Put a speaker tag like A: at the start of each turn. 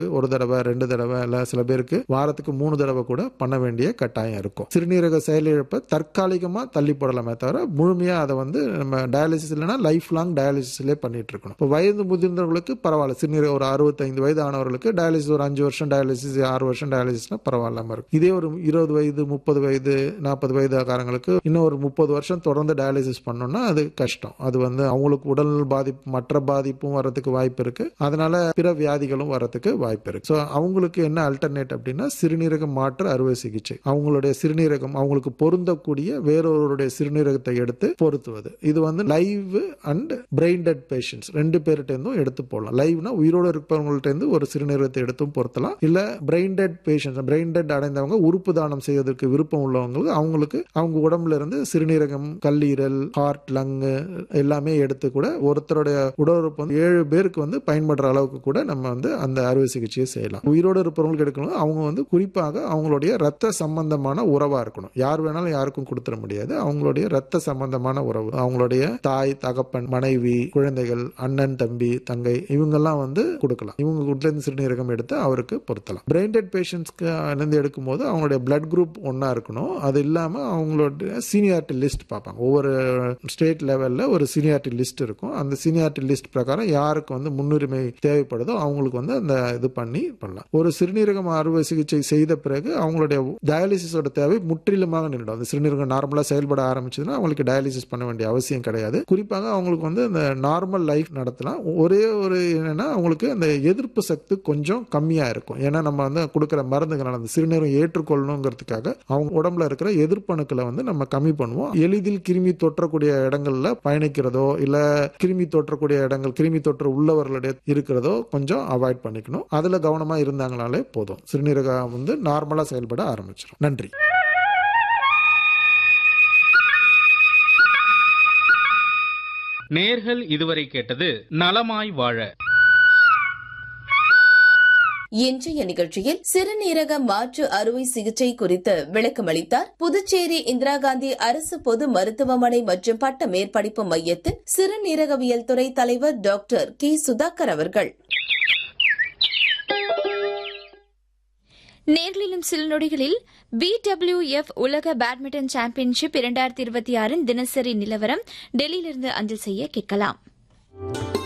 A: ஒரு தடவை ரெண்டு தடவை இல்ல சில பேருக்கு வாரத்துக்கு மூணு தடவை கூட பண்ண வேண்டிய கட்டாயம் இருக்கும் சிறுநீரக செயலிழப்பை தற்காலிகமா தள்ளி போடலாமே தவிர முழுமையா அதை வந்து நம்ம டயாலிசிஸ் இல்லைன்னா லைஃப் லாங் டயாலிசிஸ்லேயே பண்ணிட்டு இருக்கணும் இப்போ வயது முதிர்ந்தவர்களுக்கு பரவாயில்ல சிறுநீரக ஒரு அறுபத்தைந்து வயது ஆனவர்களுக்கு டயாலிசிஸ் ஒரு அஞ்சு வருஷம் டயாலிசிஸ் ஆறு வருஷம் டயாலிசிஸ்னா பரவாயில்லாம இருக்கும் இதே ஒரு இருபது வயது முப்பது வயது நாற்பது வயதுக்காரங்களுக்கு இன்னும் ஒரு முப்பது வருஷம் தொடர்ந்து டயாலிசிஸ் பண்ணோம்னா அது கஷ்டம் அது வந்து அவங்களுக்கு உடல் பாதிப்பு மற்ற பாதிப்பும் வர்றதுக்கு வாய்ப்பு இருக்கு அதனால பிற வியாதிகளும் வர்றதுக்கு வாய்ப்பு இருக்கு ஸோ அவங்களுக்கு என்ன அல்டர்னேட் அப்படின்னா சிறுநீரக மாற்று அறுவை சிகிச்சை அவங்களுடைய சிறுநீரகம் அவங்களுக்கு பொருந்தக்கூடிய வேறொருடைய சிறுநீரகத்தை எடுத்து பொருத்துவது இது வந்து live and brain dead patients ரெண்டு பேர்கிட்ட இருந்தும் எடுத்து போடலாம் லைவ்னா உயிரோடு இருப்பவங்கள்ட்ட இருந்து ஒரு சிறுநீரகத்தை எடுத்தும் பொருத்தலாம் இல்ல brain dead patients brain dead அடைந்தவங்க உறுப்பு தானம் செய்வதற்கு விருப்பம் உள்ளவங்களுக்கு அவங்களுக்கு அவங்க உடம்புல இருந்து சிறுநீரகம் கல்லீரல் ஹார்ட் லங் எல்லாமே எடுத்து கூட ஒருத்தருடைய உடல் உறுப்பு வந்து ஏழு பேருக்கு வந்து பயன்படுற அளவுக்கு கூட நம்ம வந்து அந்த அறுவை சிகிச்சையை செய்யலாம் உயிரோடு இருப்பவங்களுக்கு எடுக்கணும் அவங்க வந்து குறிப்பாக அவங்களுடைய ரத்த சம்பந்தமான உறவா இருக்கணும் யார் வேணாலும் யாருக்கும் கொடுத்துட முடியாது அவங்களுடைய ரத்த சம்பந்தமான உறவு அவங்களுடைய தாய் தகப்பன் மனைவி குழந்தைகள் அண்ணன் தம்பி தங்கை இவங்கெல்லாம் வந்து கொடுக்கலாம் இவங்க வீட்டுல இருந்து சிறுநீரகம் எடுத்து அவருக்கு பொருத்தலாம் பிரெயின் டெட் பேஷண்ட்ஸ்க்கு இருந்து எடுக்கும்போது அவங்களுடைய பிளட் குரூப் ஒன்னா இருக்கணும் அது இல்லாம அவங்களுடைய சீனியாரிட்டி லிஸ்ட் பார்ப்பாங்க ஒவ்வொரு ஸ்டேட் லெவல்ல ஒரு சீனியாரிட்டி லிஸ்ட் இருக்கும் அந்த சீனியாரிட்டி லிஸ்ட் பிரகாரம் யாருக்கு வந்து முன்னுரிமை தேவைப்படுதோ அவங்களுக்கு வந்து அந்த இது பண்ணி பண்ணலாம் ஒரு சிறுநீரகம் அறுவை சிகிச்சை செய்த பிறகு அவங்களுடைய டயாலிசிஸோட தேவை முற்றிலுமாக நின்றுடும் அந்த சிறுநீரகம் நார்மலா செயல்பட ஆரம்பிச்சதுன்னா அவங்களுக்கு டயாலிசிஸ் பண்ண வேண்டிய அவசியம் கிடையாது குறிப்பாக அவங்களுக்கு வந்து அந்த நார்மல் லைஃப் நடத்தலாம் ஒரே ஒரு என்னன்னா அவங்களுக்கு அந்த எதிர்ப்பு சக்தி கொஞ்சம் கம்மியா இருக்கும் ஏன்னா நம்ம வந்து கொடுக்குற மருந்துகள் அந்த சிறுநீரம் ஏற்றுக்கொள்ளணுங்கிறதுக்காக அவங்க உடம்புல இருக்கிற எதிர்ப்பணுக்களை வந்து நம்ம கம்மி பண்ணுவோம் எளிதில் கிருமி தொற்றக்கூடிய இடங்கள்ல பயணிக்கிறதோ இல்ல கிருமி தொற்றக்கூடிய இடங்கள் கிருமி தொற்று உள்ளவர்களுடைய இருக்கிறதோ கொஞ்சம் அவாய்ட் பண்ணிக்கணும் அதுல கவனமா இருந்தாங்கனாலே போதும் சிறுநீரகம் வந்து நார்மலா செயல்பட ஆரம்பிச்சிடும் நன்றி
B: நேர்கள் இதுவரை கேட்டது நலமாய் வாழ
C: இன்றைய நிகழ்ச்சியில் சிறுநீரக மாற்று அறுவை சிகிச்சை குறித்து விளக்கமளித்தார் புதுச்சேரி இந்திரா காந்தி அரசு பொது மருத்துவமனை மற்றும் பட்ட மேற்படிப்பு மையத்தின் சிறுநீரகவியல் துறை தலைவர் டாக்டர் கே சுதாகர் அவர்கள்
D: நேர்களிலும் சில நொடிகளில் பிடபிள்யூஎஃப் உலக பேட்மிண்டன் சாம்பியன்ஷிப் இரண்டாயிரத்தி இருபத்தி ஆறின் தினசரி நிலவரம் டெல்லியிலிருந்து அஞ்சல் செய்ய கேட்கலாம்